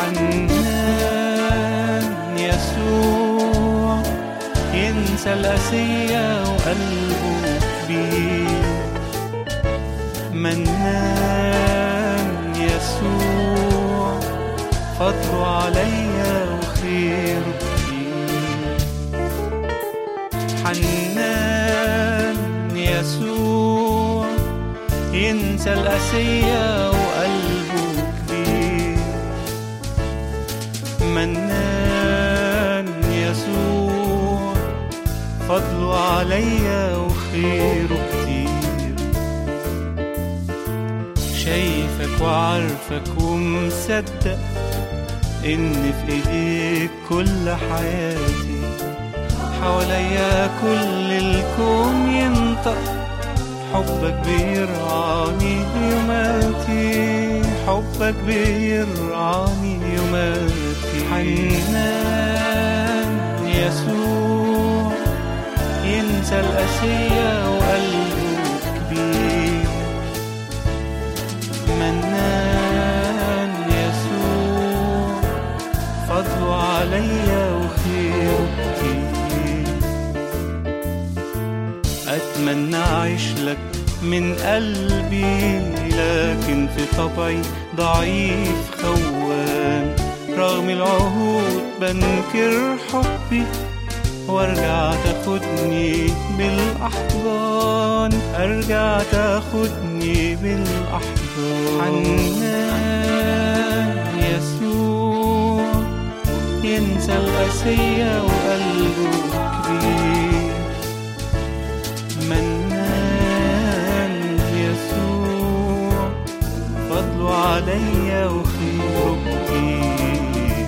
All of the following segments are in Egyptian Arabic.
حنان يسوع ينسى القاسية وقلبه كبير منان يسوع فضله عليا وخيره كتير حنان يسوع ينسى القاسية وقلبه كبير منان يسوع فضله عليا وخيره كتير شايفك وعارفك ومصدق إن في إيديك كل حياتي حواليا كل الكون ينطق حبك بيرعاني يوماتي حبك بيرعاني يوماتي حنان يسوع ينسى القاسية وقلبه كبير منان يسوع فضله عليا وخيره كتير أتمنى أعيش لك من قلبي لكن في طبعي ضعيف خوان رغم العهود بنكر حبي وارجع تاخدني بالأحضان ارجع تاخدني بالأحضان حنان يسوع ينسى القاسية وقلبه كبير منان يسوع فضله عليا وخيره كتير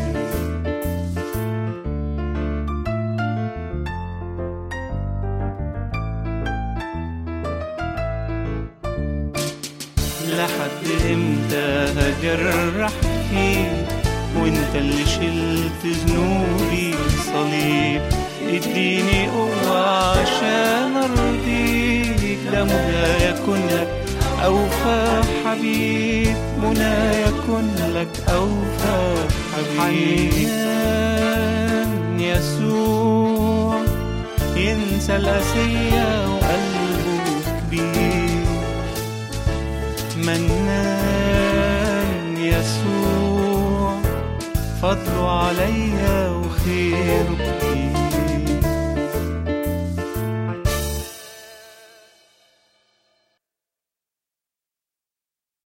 لحد امتى هجرح فيك وانت اللي شلت ذنوبي صليب اديني قوة عشان ارضيك ده منى يكون لك اوفى حبيب منى يكون لك اوفى حبيب حنان يسوع ينسى القاسية وقلبه كبير منان يسوع فضله عليا وخيره كتير